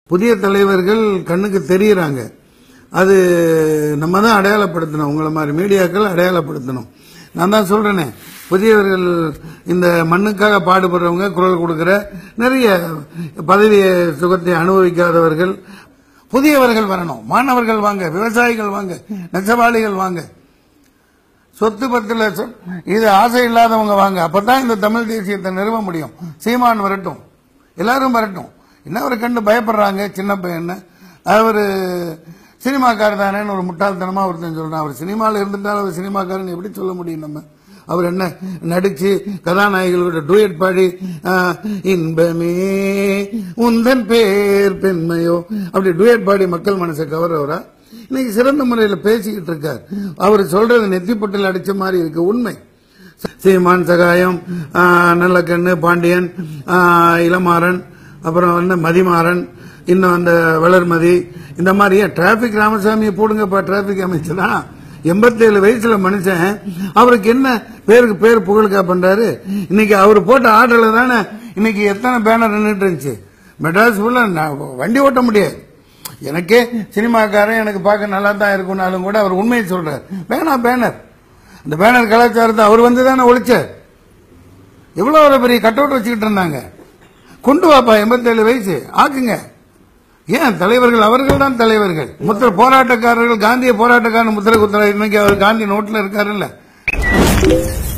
புதிய தலைவர்கள் கண்ணுக்கு தெரியுறாங்க அது நம்ம தான் அடையாளப்படுத்தணும் உங்களை மாதிரி மீடியாக்கள் அடையாளப்படுத்தணும் நான் தான் சொல்றேனே புதியவர்கள் இந்த மண்ணுக்காக பாடுபடுறவங்க குரல் கொடுக்கிற நிறைய பதவி சுகத்தை அனுபவிக்காதவர்கள் புதியவர்கள் வரணும் மாணவர்கள் வாங்க விவசாயிகள் வாங்க நெசவாளிகள் வாங்க சொத்து பத்துல சொ- இது ஆசை இல்லாதவங்க வாங்க அப்பதான் இந்த தமிழ் தேசியத்தை நிறுவ முடியும் சீமான் வரட்டும் எல்லாரும் வரட்டும் என்ன அவரை கண்டு பயப்படுறாங்க சின்ன பையன் அவர் சினிமாக்காரர் தானேன்னு ஒரு முட்டாள்தனமா ஒருத்தன் சொல்றான் அவர் சினிமாவில் இருந்துட்டாலும் அவர் சினிமாக்காரன் எப்படி சொல்ல முடியும் நம்ம அவர் என்ன நடிச்சு கதாநாயகிகளோட டூயட் பாடி ஆ, இன்பமே உந்தன் பேர் பெண்மையோ அப்படி டூயட் பாடி மக்கள் மனசை கவர்றவரா இன்னைக்கு சிறந்த முறையில் பேசிக்கிட்டு இருக்கார் அவர் சொல்றது நெத்திப்பட்டில் அடிச்ச மாதிரி இருக்கு உண்மை சீமான் சகாயம் ஆ, நல்லக்கண்ணு பாண்டியன் ஆ, இளமாறன் அப்புறம் வந்து மதிமாறன் இன்னும் அந்த வளர்மதி இந்த மாதிரியே டிராபிக் ராமசாமியை போடுங்கப்பா டிராபிக் அமைச்சரா எண்பத்தேழு வயசுல மனுஷன் அவருக்கு என்ன பேருக்கு பேர் புகழுக்கா பண்றாரு இன்னைக்கு அவர் போட்ட ஆர்டர்ல தானே இன்னைக்கு எத்தனை பேனர் நின்றுட்டு இருந்துச்சு மெட்ராஸ் ஃபுல்லா நான் வண்டி ஓட்ட முடியாது எனக்கே சினிமாக்காரன் எனக்கு பார்க்க நல்லா தான் இருக்கும்னாலும் கூட அவர் உண்மையை சொல்றார் வேணாம் பேனர் அந்த பேனர் கலாச்சாரத்தை அவர் வந்து தானே ஒழிச்சார் எவ்வளவு ஒரு பெரிய கட் அவுட் வச்சுக்கிட்டு இருந்தாங்க கொண்டு வாப்பா எண்பத்தேழு வயசு ஆக்குங்க ஏன் தலைவர்கள் அவர்கள் தான் தலைவர்கள் முத்திர போராட்டக்காரர்கள் காந்திய போராட்டக்காரன் முத்திர குத்துற இன்னைக்கு அவர் காந்தி நோட்ல இருக்காருல்ல